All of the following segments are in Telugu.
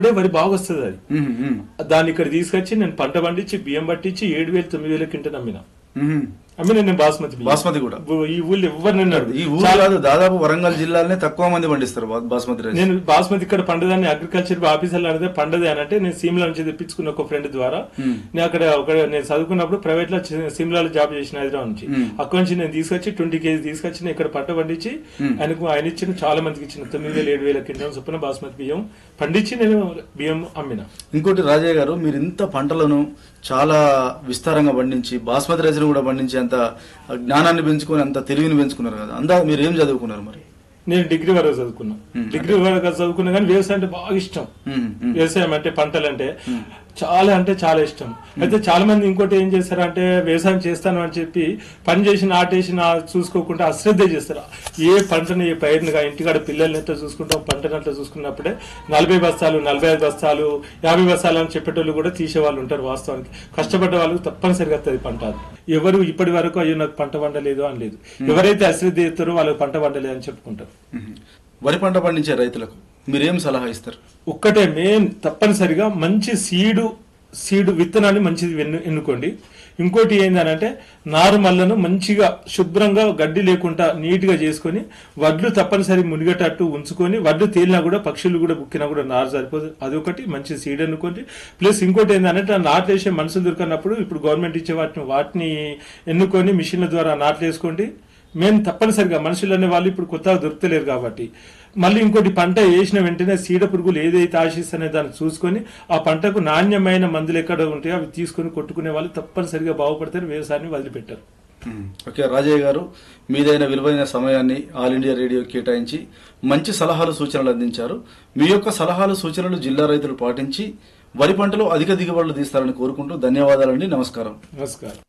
ఇప్పుడే వరి బాగా వస్తుంది అది మ్మ్, మ్మ్, దాన్ని ఇక్కడ తీసుకొచ్చి నేను పంట పండించి బియ్యం పట్టించి ఏడు వేలు తొమ్మిది వేల కింట నమ్మిన మ్మ్. అమ్మిన నేను బాస్మతి బియ్యం. బాస్మతి కూడా ఈ ఊళ్ళో ఎవరు నిన్నాడు ఈ ఊరు కాదు దాదాపు వరంగల్ జిల్లాలోనే తక్కువ మంది పండిస్తారు బా- బాస్మతి రైస్ నేను బాస్మతి ఇక్కడ పండదాన్ని అగ్రికల్చర్ ఆఫీసర్లు అడిగితే పండదే అని అంటే నేను సిమ్లా నుంచి తెప్పించుకున్న ఒక ఫ్రెండ్ ద్వారా నేను అక్కడ ఒక నేను చదువుకున్నప్పుడు ప్రైవేట్ లో చి- సిమ్లాలో జాబ్ చేసిన హైదరాబాద్ నుంచి అక్కడి నుంచి నేను తీసుకొచ్చి ట్వంటీ కేజీ తీసుకొచ్చి నేను ఇక్కడ పంట పండించి ఆయనకు ఆయన ఇచ్చిన చాలా మందికి ఇచ్చిన తొమ్మిది వేల ఏడు వేల కింద చొప్పున బాస్మతి బియ్యం పండించి నేను బియ్యం అమ్మిన ఇంకోటి రాజయ్య గారు మీరు ఇంత పంటలను చాలా విస్తారంగా పండించి బాస్మతి రైస్ను కూడా పండించి అంత జ్ఞానాన్ని పెంచుకొని అంత తెలివిని పెంచుకున్నారు కదా అందా మీరు ఏం చదువుకున్నారు మరి నేను డిగ్రీ వరకు చదువుకున్నా డిగ్రీ వరకు చదువుకున్నా కానీ వ్యవసాయం అంటే బాగా ఇష్టం మ్మ్, మ్మ్. వ్యవసాయం అంటే పంటలు అంటే చాలా అంటే చాలా ఇష్టం అయితే చాలా మంది ఇంకోటి ఏం చేస్తారంటే వ్యవసాయం చేస్తాను అని చెప్పి పని చేసి నాటేసి నా చూసుకోకుండా అశ్రద్ధ చేస్తారు ఏ పంటని ఏ పైరునిగా ఇంటికాడ పిల్లల్ని ఎట్లా చూసుకుంటాం పంటని అట్లా చూసుకున్నప్పుడే నలభై బస్తాలు నలభై ఐదు బస్తాలు యాభై బస్తాలు అని చెప్పేటోళ్ళు కూడా తీసేవాళ్ళు ఉంటారు వాస్తవానికి కష్టపడ్డ వాళ్ళకి తప్పనిసరిగా వస్తుంది పంట అది. ఎవరు ఇప్పటి వరకు అయ్యో నాకు పంట పండలేదు అని లేదు ఎవరైతే అశ్రద్ధ చేస్తారో వాళ్ళకి పంట పండలేదు అని చెప్పుకుంటారు మ్మ్. వరి పంట పండించే రైతులకు మీరేం సలహా ఇస్తారు ఒక్కటే మెయిన్ తప్పనిసరిగా మంచి సీడు సీడు విత్తనాన్ని మంచిది ఎన్ను- ఎన్నుకోండి ఇంకోటి ఏంటంటే నారుమల్లను మంచిగా శుభ్రంగా గడ్డి లేకుండా నీట్ గా చేసుకొని వడ్లు తప్పనిసరి మునిగేటట్టు ఉంచుకొని వడ్లు తేలినా కూడా పక్షులు కూడా బుక్కినా కూడా నారు సరిపోదు అదొకటి మంచి సీడ్ అనుకోండి ప్లస్ ఇంకోటి ఏంటంటే నాట్లు వేసే మనుషులు దొరకనప్పుడు ఇప్పుడు గవర్నమెంట్ ఇచ్చే వాటిని వాటిని ఎన్నుకొని మిషన్ల ద్వారా నాట్లు వేసుకోండి మేము తప్పనిసరిగా మనుషులు అనే వాళ్ళు ఇప్పుడు కొత్తగా దొరుకుతలేరు కాబట్టి మళ్ళీ ఇంకోటి పంట వేసిన వెంటనే సీడ పురుగులు ఏదైతే ఆశిస్తానే దాన్ని చూసుకొని ఆ పంటకు నాణ్యమైన మందులు ఎక్కడ ఉంటాయో అవి తీసుకొని కొట్టుకునే వాళ్ళు తప్పనిసరిగా బాగుపడతారు వ్యవసాయాన్ని వదిలిపెట్టారు మ్మ్. ఓకే రాజయ్య గారు మీదైన విలువైన సమయాన్ని ఆల్ ఇండియా రేడియో కేటాయించి మంచి సలహాలు సూచనలు అందించారు మీ యొక్క సలహాలు సూచనలు జిల్లా రైతులు పాటించి వరి పంటలో అధిక దిగుబడులు తీస్తారని కోరుకుంటూ ధన్యవాదాలండి నమస్కారం నమస్కారం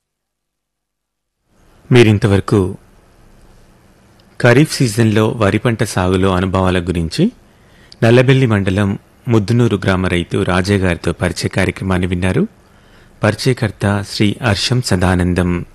మీరింతవరకు ఖరీఫ్ సీజన్లో వరి పంట సాగులో అనుభవాల గురించి నల్లబెల్లి మండలం ముద్దునూరు గ్రామ రైతు రాజయ్య గారితో పరిచయ కార్యక్రమాన్ని విన్నారు పరిచయకర్త శ్రీ హర్షం సదానందం